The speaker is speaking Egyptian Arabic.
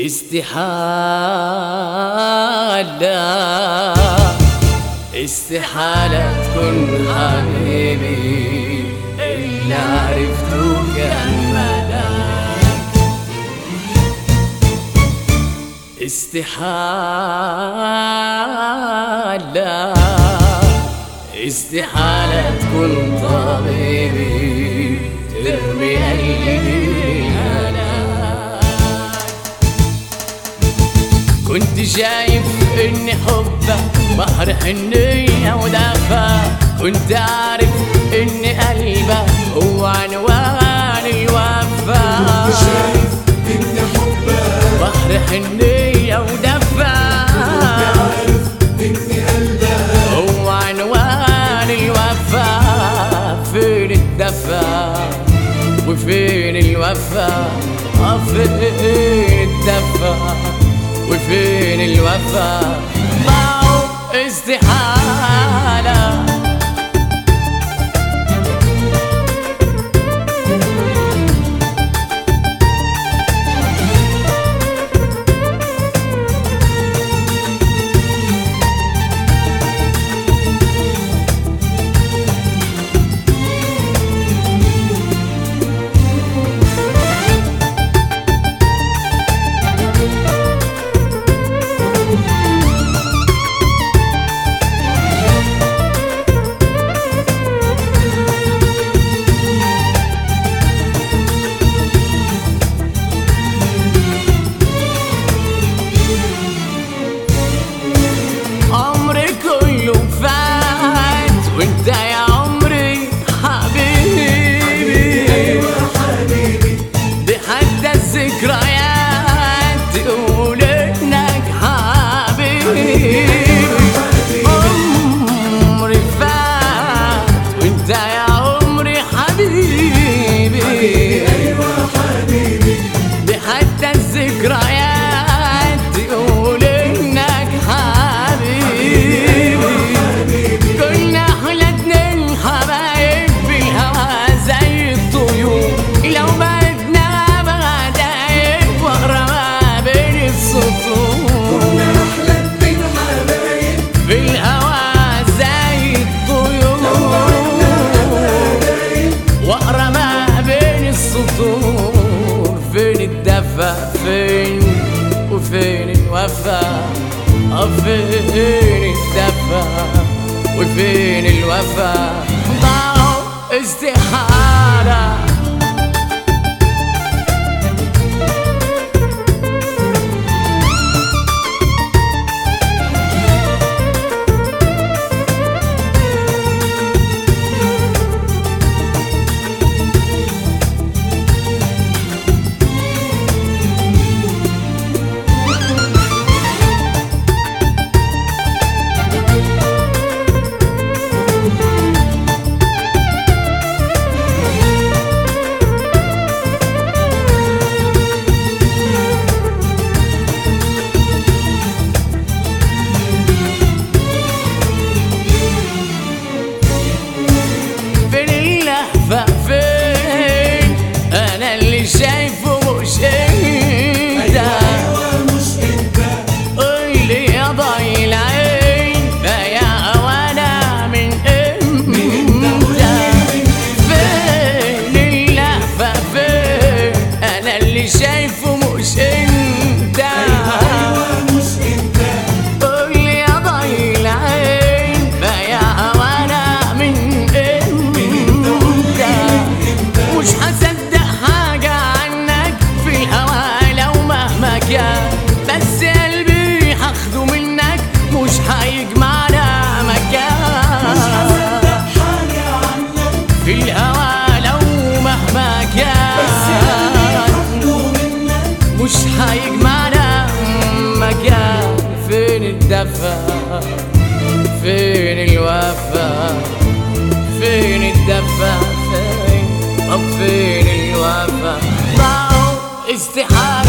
استحالة استحالة تكون حبيبي اللي عرفته كان ملاك استحالة استحالة تكون طبيبي ترمي قلبي هلاك كنت شايف ان حبك بحر حنية ودفا كنت عارف ان قلبك هو عنوان الوفا كنت شايف ان حبك بحر حنية ودفا عارف ان قلبك هو عنوان الوفا فين الدفا وفين الوفا آه فين الدفا وفين الوفا ضاعوا استحالة عمري كله فات وانت يا عمري حبيبي ايوه حبيبي بحتى الذكريات تقول انك حبيبي عمري فات وانت يا عمري حبيبي ايوه حبيبي بحتى الذكريات تقول انك حبيبي كنا احلى اتنين حبايب في الهوا زي الطيور لو بعدنا بعدايب واقرا ما بين السطور احلى اتنين حبايب في الهوا زي الطيور واقرا ما بين السطور فين الدفا فين وفين الوفا آه فين الدفا وفين الوفا ضاعوا استحالة فين اللهفة فين أنا اللي شايفه مش أنت ايوه مش انت قولي يا ضي العين يا وانا من امتى فين اللهفة فين انا اللي شايفه مش انت ايوه مش انت قولي يا ضي العين يا وانا من امتى مش هصدق حاجة عنك في الهوا لو مهما كان بس قلبي هاخده منك مش هيجمعنا مكان حاجة عنك في الهوا لو مهما كان حقه منك مش هيجمعنا مكان فين الدفا فين الوفا فين الدفا فين طب فين الوفا ضاعوا استحالة